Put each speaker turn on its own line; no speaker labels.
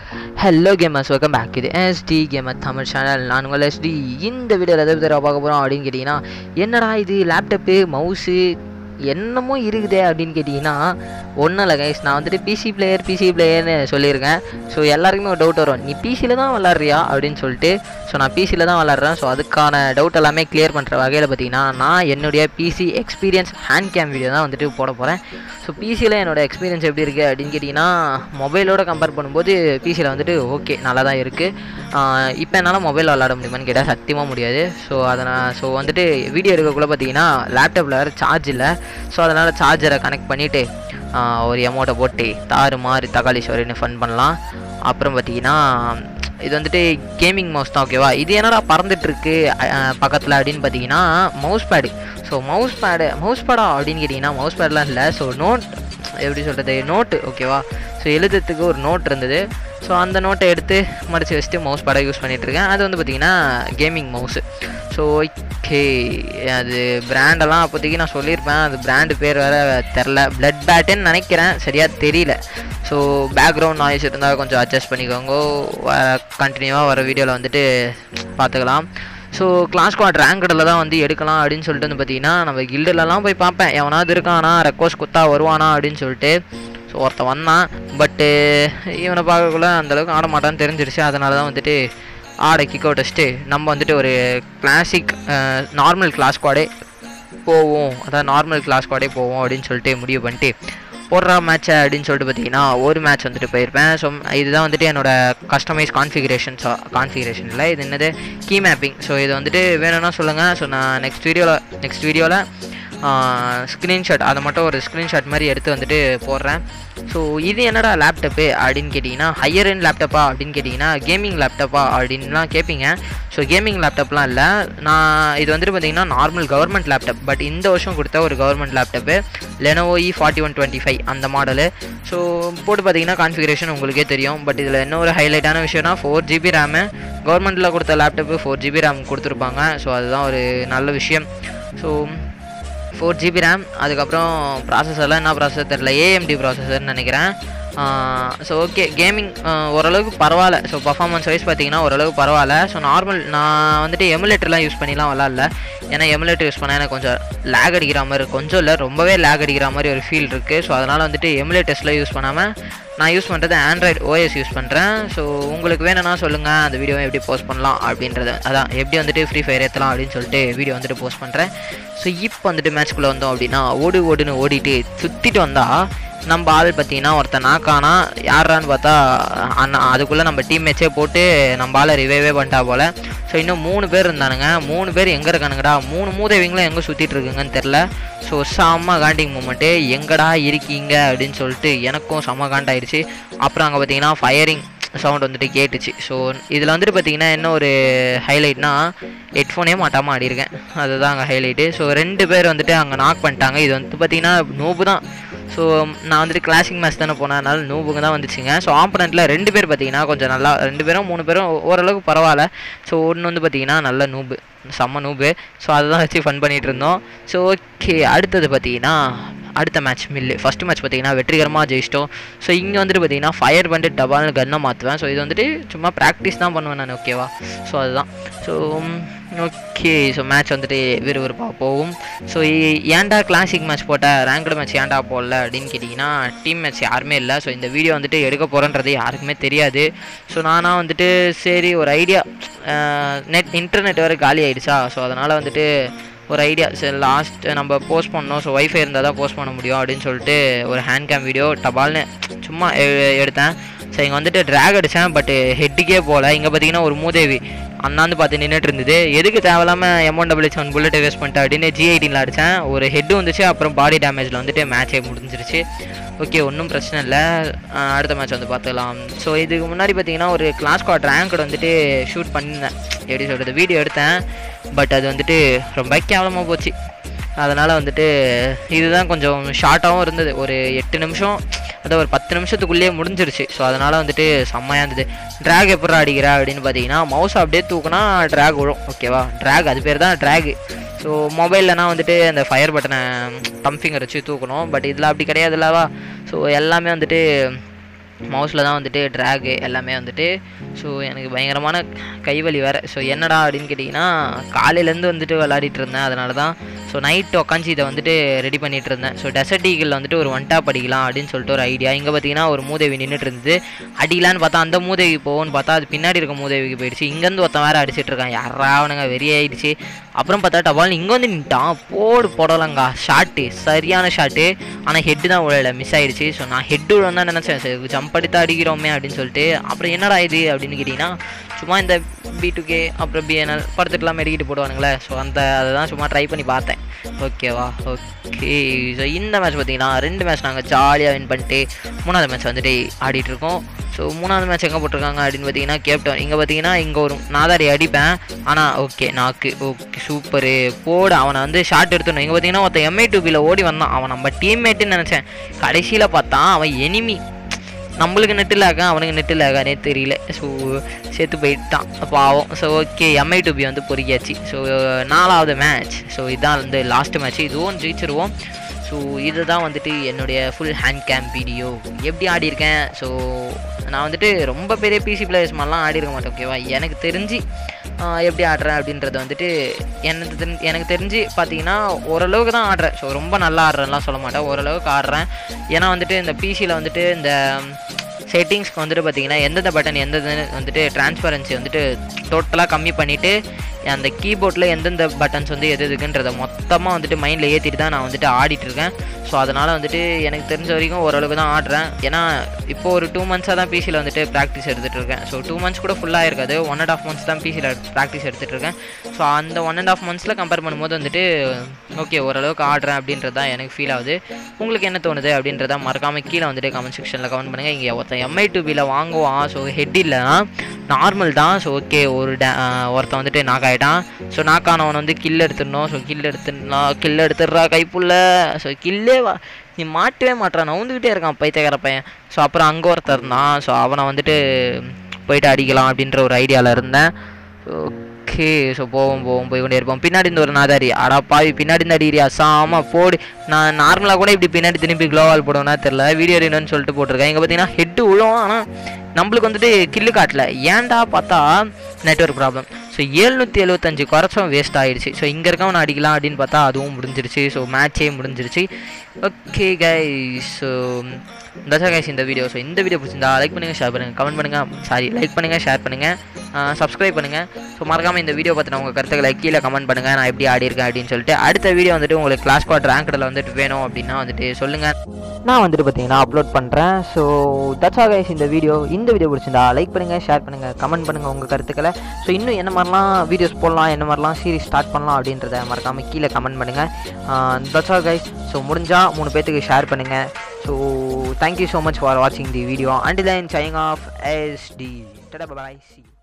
hello gamers welcome back இது SD gamer Tamil channel நான் உங்கள் எஸ்டி இந்த வீடியோவில் எதை பற்றி பார்க்க போகிறோம் அப்படின்னு கேட்டிங்கன்னா என்னடா இது லேப்டாப்பு மவுஸு என்னமோ இருக்குதே அப்படின்னு கேட்டிங்கன்னா ஒன்றும் இல்லை கைஸ் நான் வந்துட்டு பிசி பிளேயர் பிசி பிளேயர்னு சொல்லியிருக்கேன் ஸோ எல்லாருக்குமே ஒரு டவுட் வரும் நீ பிசியில் தான் விளாட்றியா அப்படின்னு சொல்லிட்டு ஸோ நான் பிசியில் தான் விளாட்றேன் ஸோ அதுக்கான டவுட் எல்லாமே கிளியர் பண்ணுற வகையில் பார்த்தீங்கன்னா நான் என்னுடைய PC experience and game video தான் வந்துட்டு போட போகிறேன் ஸோ பிசியில் என்னோட எக்ஸ்பீரியன்ஸ் எப்படி இருக்குது அப்படின்னு கேட்டிங்கன்னா மொபைலோட கம்பேர் பண்ணும்போது பிசியில் வந்துட்டு ஓகே நல்லா தான் இருக்குது இப்போ என்னால் மொபைல் விளாட முடியுமான்னு கேட்டால் சத்தியமாக முடியாது ஸோ அதை நான் ஸோ வந்துட்டு வீடியோ எடுக்கக்குள்ளே பார்த்தீங்கன்னா லேப்டாப்பில் வேறு சார்ஜ் இல்லை ஸோ அதனால் சார்ஜரை கனெக்ட் பண்ணிவிட்டு ஒரு எமௌண்ட்டை போட்டு தாறு மாறு தக்காளி சோரின்னு ஃபன் பண்ணலாம் அப்புறம் பார்த்தீங்கன்னா இது வந்துட்டு கேமிங் மவுஸ் தான் ஓகேவா இது என்னடா பறந்துட்டுருக்கு பக்கத்தில் அப்படின்னு பார்த்தீங்கன்னா mouse pad so mouse pad mouse பேடா அப்படின்னு கேட்டிங்கன்னா மவுஸ் பேட்லாம் இல்லை ஸோ நோட் எப்படி சொல்கிறது நோட்டு ஓகேவா ஸோ எழுதுறதுக்கு ஒரு நோட் இருந்தது ஸோ அந்த நோட்டை எடுத்து மடித்து வச்சுட்டு மவுஸ் பேடை யூஸ் பண்ணிகிட்ருக்கேன் அது வந்து பார்த்திங்கன்னா கேமிங் மவுஸு ஸோ ஓகே அது பிராண்டெல்லாம் அப்போதைக்கு நான் சொல்லியிருப்பேன் அது பிராண்டு பேர் வேறு தெரில பிளட் பேட்டுன்னு நினைக்கிறேன் சரியாக தெரியல ஸோ பேக்ரவுண்ட் நாய்ஸ் இருந்தால் கொஞ்சம் அட்ஜஸ்ட் பண்ணிக்கோங்க கண்டினியூவாக வர வீடியோவில் வந்துட்டு பார்த்துக்கலாம் ஸோ கிளாஸ் குவாட் ரேங்கடில் தான் வந்து எடுக்கலாம் அப்படின்னு சொல்லிட்டு வந்து பார்த்தீங்கன்னா நம்ம கில்டுலலாம் போய் பார்ப்பேன் எவனாவது இருக்கானா ரெக்வஸ்ட் குத்தா வருவானா அப்படின்னு சொல்லிட்டு ஸோ ஒருத்தன் வந்தான் பட்டு இவனை பார்க்கக்குள்ள அந்தளவுக்கு ஆட மாட்டான்னு தெரிஞ்சிருச்சு அதனால தான் வந்துட்டு ஆடை கிக் அவுட் வச்சுட்டு நம்ம வந்துட்டு ஒரு கிளாசிக் நார்மல் கிளாஸ் குவாடே போவோம் அதான் நார்மல் கிளாஸ் குவாடே போவோம் அப்படின்னு சொல்லிட்டு முடிவு பண்ணிட்டு போடுற மேட்ச்சை அப்படின்னு சொல்லிட்டு பார்த்தீங்கன்னா ஒரு மேட்ச் வந்துட்டு போயிருப்பேன் ஸோ இதுதான் வந்துட்டு என்னோட கஸ்டமைஸ் கான்ஃபிகரேஷன்ஸ் கான்ஃபிகரேஷனில் இது என்னது கீ மேப்பிங் ஸோ இது வந்துட்டு வேணும்னா சொல்லுங்கள் ஸோ நான் நெக்ஸ்ட் வீடியோவில் நெக்ஸ்ட் வீடியோவில் ஸ்க்ரீன்ஷாட் அதை மட்டும் ஒரு ஸ்க்ரீன்ஷாட் மாதிரி எடுத்து வந்துட்டு போடுறேன் ஸோ இது என்னடா லேப்டாப்பு அப்படின்னு கேட்டிங்கன்னா ஹையர் எண்ட் லேப்டாப்பா அப்படின்னு கேட்டிங்கன்னா கேமிங் லேப்டாப்பா அப்படின்லாம் கேட்பீங்க ஸோ கேமிங் லேப்டாப்லாம் இல்லை நான் இது வந்துட்டு பார்த்தீங்கன்னா நார்மல் கவர்மெண்ட் லேப்டாப் பட் இந்த வருஷம் கொடுத்த ஒரு government laptop Lenovo E forty one twenty five அந்த மாடலு ஸோ போட்டு பார்த்தீங்கன்னா கான்ஃபிகரேஷன் உங்களுக்கே தெரியும் பட் இதில் என்ன ஒரு ஹைலைட்டான விஷயம்னா ஃபோர் ஜிபி ரேமு கவர்மெண்ட்டில் கொடுத்த லேப்டாப்பு ஃபோர் ஜிபி ரேம் கொடுத்துருப்பாங்க ஸோ அதுதான் ஒரு நல்ல விஷயம் ஸோ ஃபோர் ஜிபி ரேம் அதுக்கப்புறம் ப்ராசஸர்லாம் என்ன ப்ராசஸர் தெரில ஏஎம்டி ப்ராசஸர்னு நினைக்கிறேன் ஸோ ஓகே கேமிங் ஓரளவுக்கு பரவாயில்ல ஸோ பர்ஃபார்மன்ஸ் வைஸ் பார்த்தீங்கன்னா ஓரளவுக்கு பரவாயில்ல ஸோ நார்மல் நான் வந்துட்டு எமுலேட்டர்லாம் யூஸ் பண்ணிலாம் விளாட்ல ஏன்னா எமுலேட்டர் யூஸ் பண்ணால் எனக்கு கொஞ்சம் லேக் அடிக்கிற மாதிரி கொஞ்சம் இல்லை ரொம்பவே லேக் அடிக்கிற மாதிரி ஒரு ஃபீல் இருக்குது ஸோ அதனால் வந்துட்டு எமுலேட்டர்ஸில் யூஸ் பண்ணாமல் நான் யூஸ் பண்ணுறது ஆண்ட்ராய்டு ஓஎஸ் யூஸ் பண்ணுறேன் ஸோ உங்களுக்கு வேணும்னா சொல்லுங்கள் அந்த வீடியோவை எப்படி போஸ்ட் பண்ணலாம் அப்படின்றது அதான் எப்படி வந்துட்டு ஃப்ரீ ஃபயர் ஏற்றலாம் அப்படின்னு சொல்லிட்டு வீடியோ வந்துட்டு போஸ்ட் பண்ணுறேன் ஸோ இப்போ வந்துட்டு மேட்ச்குள்ளே வந்தோம் அப்படின்னா ஓடு ஓடுன்னு ஓடிட்டு சுற்றிட்டு வந்தால் நம்ம ஆள் பார்த்தீங்கன்னா ஒருத்தன் நாக்கானா யாரான்னு பார்த்தா அண்ணா அதுக்குள்ளே நம்ம டீம் மேட்சே போட்டு நம்ம ஆளை ரிவைவே பண்ணிட்டா போல் ஸோ இன்னும் மூணு பேர் இருந்தானுங்க மூணு பேர் எங்கே இருக்கானுங்கடா மூணு மூதேவிங்களும் எங்கே சுற்றிட்டு இருக்குங்கன்னு தெரில ஸோ செம்ம காண்டிங் மூமெண்ட்டு எங்கடா இருக்கீங்க அப்படின்னு சொல்லிட்டு எனக்கும் செம்ம காண்டாயிருச்சு அப்புறம் அங்கே பார்த்தீங்கன்னா ஃபயரிங் சவுண்ட் வந்துட்டு கேட்டுச்சு ஸோ இதில் வந்துட்டு பார்த்தீங்கன்னா என்ன ஒரு ஹைலைட்னா ஹெட்ஃபோனே மாட்டாமல் ஆடிருக்கேன் அதுதான் அங்கே ஹைலைட்டு ஸோ ரெண்டு பேர் வந்துட்டு அங்கே நாக் பண்ணிட்டாங்க இது வந்து பார்த்தீங்கன்னா நோபு தான் ஸோ நான் வந்துட்டு கிளாசிக் மேட்ச் தானே போனேன் அதனால நூபுங்க தான் வந்துச்சுங்க ஸோ ஆப்பனண்ட்டில் ரெண்டு பேர் பார்த்தீங்கன்னா கொஞ்சம் நல்லா ரெண்டு பேரும் மூணு பேரும் ஓரளவுக்கு பரவாயில்ல ஸோ ஒன்று வந்து பார்த்தீங்கன்னா நல்ல நூபு செம்ம நூபு ஸோ அதை தான் வச்சு ஃபன் பண்ணிகிட்டு இருந்தோம் ஸோ ஓகே அடுத்தது பார்த்தீங்கன்னா அடுத்த மேட்ச் மில்லு ஃபஸ்ட்டு மேட்ச் பார்த்தீங்கன்னா வெற்றிகரமாக ஜெயிச்சிட்டோம் ஸோ இங்கே வந்துட்டு பார்த்தீங்கன்னா ஃபயர் பண்ணிட்டு டபால்னு கன்னை மாற்றுவேன் ஸோ இது வந்துட்டு சும்மா ப்ராக்டிஸ் தான் பண்ணுவேன் நான் ஓகேவா ஸோ அதுதான் ஸோ ஓகே ஸோ மேட்ச் வந்துட்டு விறுவிறுப்பாக போகும் ஸோ ஏன்டா கிளாசிக் மேட்ச் போட்ட ரேங்க்டு மேட்ச் ஏன்டா போடல அப்படின்னு கேட்டிங்கன்னா டீம் மேட்ச் யாருமே இல்லை ஸோ இந்த வீடியோ வந்துட்டு எடுக்க போகிறேன்றது யாருக்குமே தெரியாது ஸோ நானாக வந்துட்டு சரி ஒரு ஐடியா நெட் இன்டர்நெட் வேறு காலி ஆகிடுச்சா ஸோ அதனால் வந்துட்டு ஒரு ஐடியா சரி லாஸ்ட் நம்ம போஸ்ட் பண்ணோம் ஸோ ஒய்ஃபை இருந்தால் தான் போஸ்ட் பண்ண முடியும் அப்படின்னு சொல்லிட்டு ஒரு ஹேண்ட் கேம் வீடியோ டபால்னு சும்மா எடுத்தேன் ஸோ இங்கே வந்துட்டு ட்ராக் அடித்தேன் பட் ஹெட்டுக்கே போகல இங்கே பார்த்தீங்கன்னா ஒரு மூதேவி அண்ணாந்து பார்த்து நின்றுட்டு இருந்தது எதுக்கு தேவையில்லாமல் எம்ஒன் டபுள் எச் ஒன் புல்லட்டை வேஸ்ட் பண்ணிட்டேன் அப்படின்னு ஜி எயிட்டீனில் அடித்தேன் ஒரு ஹெட்டு வந்துச்சு அப்புறம் பாடி டேமேஜில் வந்துட்டு மேட்சே முடிஞ்சிருச்சு ஓகே ஒன்றும் பிரச்சனை இல்லை அடுத்த மேட்ச் வந்து பார்த்துக்கலாம் ஸோ இதுக்கு முன்னாடி பார்த்தீங்கன்னா ஒரு கிளாஸ் கார்ட் ரேங்க் வந்துட்டு ஷூட் பண்ணியிருந்தேன் எப்படி சொல்கிறது வீடியோ எடுத்தேன் பட் அது வந்துட்டு ரொம்ப கேவலமாக போச்சு அதனால் வந்துட்டு இதுதான் கொஞ்சம் ஷார்ட்டாகவும் இருந்தது ஒரு எட்டு நிமிஷம் அதை ஒரு பத்து நிமிஷத்துக்குள்ளேயே முடிஞ்சிருச்சு ஸோ அதனால் வந்துட்டு செம்மையாக இருந்தது ட்ராக் எப்படி அடிக்கிற அப்படின்னு பார்த்தீங்கன்னா மவுஸ் அப்படியே தூக்குனா ட்ராக் விழும் ஓகேவா ட்ராக் அது பேர் தான் ட்ராகு ஸோ மொபைல்லனா வந்துட்டு அந்த ஃபயர் பட்டனை தம் ஃபிங்கர் வச்சு தூக்கணும் பட் இதில் அப்படி கிடையாதுல்லவா ஸோ எல்லாமே வந்துட்டு மவுஸில் தான் வந்துட்டு ட்ராகு எல்லாமே வந்துட்டு ஸோ எனக்கு பயங்கரமான கைவலி வேறு ஸோ என்னடா அப்படின்னு கேட்டிங்கன்னா காலையிலேருந்து வந்துட்டு விளாடிட்டு இருந்தேன் அதனால தான் ஸோ நைட் உட்காந்து இதை வந்துட்டு ரெடி பண்ணிட்டு இருந்தேன் ஸோ டெசர்ட் ஈகிள் வந்துட்டு ஒரு ஒன் டாப் அடிக்கலாம் அப்படின்னு சொல்லிட்டு ஒரு ஐடியா இங்கே பார்த்தீங்கன்னா ஒரு மூதேவி நின்றுட்டு இருந்தது அடிக்கலான்னு பார்த்தா அந்த மூதேவி போகும்னு பார்த்தா அது பின்னாடி இருக்க மூதேவிக்கு போயிடுச்சு இங்கேருந்து ஒருத்தன் வேறு அடிச்சிட்டு இருக்கான் யாரா அவனுங்க வெறியாயிடுச்சு அப்புறம் பார்த்தா டபால் இங்கே வந்து நின்ட்டான் போடு போடலங்கா ஷாட்டு சரியான ஷாட்டு ஆனால் ஹெட்டு தான் விழல மிஸ் ஆயிடுச்சு ஸோ நான் ஹெட்டு விழுந்தான் தான் நினச்சேன் சரி ஜம்ப் அடித்து அடிக்கிறோமே அப்படின்னு சொல்லிட்டு அப்புறம் என்னடா இது அப்படின்னு கேட்டிங்கன்னா சும்மா இந்த பி டூ கே அப்புறம் பிஎன்எல் படத்துக்குலாம் மெடிக்கிட்டு போடுவானுங்களே ஸோ அந்த அதை தான் சும்மா ட்ரை பண்ணி பார்த்தேன் ஓகேவா ஓகே ஸோ இந்த மேட்ச் பார்த்தீங்கன்னா ரெண்டு மேட்ச் நாங்கள் ஜாலியாக வின் பண்ணிட்டு மூணாவது மேட்ச் வந்துட்டு ஆடிட்டு இருக்கோம் ஸோ மூணாவது மேட்ச் எங்கே போட்டிருக்காங்க அப்படின்னு பார்த்தீங்கன்னா கேப்டன் இங்கே பார்த்தீங்கன்னா இங்கே ஒரு நாதாரி அடிப்பேன் ஆனால் ஓகே நாக்கு ஓகே சூப்பரு போடு அவனை வந்து ஷாட் எடுத்துடணும் இங்கே பார்த்தீங்கன்னா ஒருத்தன் எம்ஐ டூபியில் ஓடி வந்தான் அவன் நம்ம டீம்மேட்டுன்னு நினச்சேன் கடைசியில் பார்த்தா அவன் எனிமி நம்மளுக்கு நெட்டு லேக்கா அவனுக்கு நெட்டு லேக்கானே தெரியல ஸோ சேர்த்து போயிட்டான் பாவம் so okay MI two P வந்து பொறுக்கியாச்சு ஸோ நாலாவது மேட்ச் ஸோ இதுதான் வந்து லாஸ்ட் மேட்ச் இதுவும் ஜெயிச்சிருவோம் ஸோ இதுதான் வந்துட்டு என்னுடைய ஃபுல் ஹேண்ட் கேம் வீடியோ எப்படி ஆடியிருக்கேன் ஸோ நான் வந்துட்டு ரொம்ப பெரிய பிசி பிளேயர்ஸ் மாதிரிலாம் ஆடிருக்க மாட்டேன் ஓகேவா எனக்கு தெரிஞ்சு ஆஹ், எப்படி ஆடுறேன் அப்படின்றத வந்துட்டு எனக்கு தெரிஞ்சு எனக்கு தெரிஞ்சு பார்த்தீங்கன்னா ஓரளவுக்கு தான் ஆடுறேன் ஸோ ரொம்ப நல்லா ஆடுறேன்லாம் சொல்ல மாட்டேன் ஓரளவுக்கு ஆடுறேன் ஏன்னா வந்துட்டு இந்த பிசியில் வந்துட்டு இந்த செட்டிங்ஸ்க்கு வந்துட்டு பார்த்தீங்கன்னா எந்தெந்த பட்டன் எந்தெந்த வந்துட்டு டிரான்ஸ்பரன்சி வந்துட்டு டோட்டலாக கம்மி பண்ணிவிட்டு அந்த கீபோர்டில் எந்தெந்த பட்டன்ஸ் வந்து எது எதுக்குன்றதை மொத்தமாக வந்துட்டு மைண்டில் ஏற்றிட்டு தான் நான் வந்துட்டு ஆடிட்டு இருக்கேன் ஸோ அதனால் வந்துட்டு எனக்கு தெரிஞ்ச வரைக்கும் ஓரளவுக்கு தான் ஆடுறேன் ஏன்னா இப்போ ஒரு டூ மந்த்ஸாக தான் பிசியில் வந்துட்டு ப்ராக்டிஸ் எடுத்துகிட்டு இருக்கேன் ஸோ டூ மந்த்ஸ் கூட ஃபுல்லாக இருக்காது ஒன் அண்ட் ஆஃப் மந்த்ஸ் தான் பிசியில் ப்ராக்டிஸ் எடுத்துகிட்டு இருக்கேன் ஸோ அந்த ஒன் அண்ட் ஆஃப் மந்த்ஸில் கம்பேர் பண்ணும்போது வந்துட்டு ஓகே ஓரளவுக்கு ஆடுறேன் அப்படின்றது தான் எனக்கு ஃபீல் ஆகுது உங்களுக்கு என்ன தோணுது அப்படின்றத மறக்காமல் கீழே வந்துட்டு கமெண்ட் செக்ஷனில் கமெண்ட் பண்ணுங்கள் இங்கே ஒருத்தன் எம்ஐ டூபியில் வாங்குவான் ஸோ ஹெட் இல்லைனா நார்மல் தான் ஸோ ஓகே ஒரு டே ஒருத்தன் வந்துட்டு நாக் ஆகிட்டான் ஸோ நாக் ஆனவன் வந்து கில் எடுத்துடணும் ஸோ கில் எடுத்துடா கில் எடுத்துடுறா கைப்புள்ள ஸோ கில்லே வா நீ மாட்டவே மாட்டான் நவுந்துக்கிட்டே இருக்கான் பைத்தியக்கார பையன் ஸோ அப்புறம் அங்கே ஒருத்தர் இருந்தான் ஸோ அவனை வந்துட்டு போயிட்டு அடிக்கலாம் அப்படின்ற ஒரு ஐடியாவில் இருந்தேன் ஓகே ஸோ போவோம் போவோம் போய் கொண்டே இருப்போம் பின்னாடி இந்த ஒரு நாதாரி அடா பாவி பின்னாடி இந்த அடிக்கிறியா சாமா போடு நான் நார்மலாக கூட இப்படி பின்னாடி திரும்பி க்ளோவால் போடுவேன்னா தெரில வீடியோ என்னன்னு சொல்லிட்டு போட்டிருக்கேன் இங்கே பார்த்தீங்கன்னா ஹெட்டு விழும் ஆனால் நம்மளுக்கு வந்துட்டு கில்லு காட்டல ஏன்டா பார்த்தா நெட்ஒர்க் ப்ராப்ளம் ஸோ ஏழ்நூற்றி எழுபத்தஞ்சு குறைச்சும் வேஸ்ட் ஆயிடுச்சு ஸோ இங்கே இருக்கவன் அடிக்கலாம் அப்படின்னு பார்த்தா அதுவும் முடிஞ்சிருச்சு ஸோ மேட்சே முடிஞ்சிருச்சு ஓகே கைஸ் ஸோ தசா கைஸ் இந்த வீடியோ ஸோ இந்த வீடியோ பிடிச்சிருந்தா லைக் பண்ணுங்கள் ஷேர் பண்ணுங்கள் கமெண்ட் பண்ணுங்கள் சாரி லைக் பண்ணுங்கள் ஷேர் பண்ணுங்கள் சப்ஸ்கிரைப் பண்ணுங்கள் ஸோ மறக்காமல் இந்த வீடியோ பற்றின உங்கள் கருத்துக்களை கீழே கமெண்ட் பண்ணுங்கள் நான் எப்படி ஆடி இருக்கேன் அப்படின்னு சொல்லிட்டு அடுத்த வீடியோ வந்துட்டு உங்களுக்கு கிளாஸ் ஸ்குவாட் ரேங்க்டில் வந்துட்டு வேணும் அப்படின்னா வந்துட்டு சொல்லுங்கள் நான் வந்துட்டு பார்த்தீங்கன்னா அப்லோட் பண்ணுறேன் ஸோ தட்ஸ் ஆல் கைஸ் இந்த வீடியோ இந்த வீடியோ பிடிச்சிருந்தா லைக் பண்ணுங்கள் ஷேர் பண்ணுங்கள் கமெண்ட் பண்ணுங்கள் உங்கள் கருத்துக்களை ஸோ இன்னும் என்ன மாதிரிலாம் வீடியோஸ் போடலாம் என்ன மாதிரிலாம் சீரிஸ் ஸ்டார்ட் பண்ணலாம் அப்படின்றத மறக்காமல் கீழே கமெண்ட் பண்ணுங்கள் தட்ஸ் ஆல் கைஸ் ஸோ முடிஞ்சால் மூணு பேர்த்துக்கு ஷேர் பண்ணுங்கள் so thank you so much for வாட்சிங் the video and then sign off SD tata bye C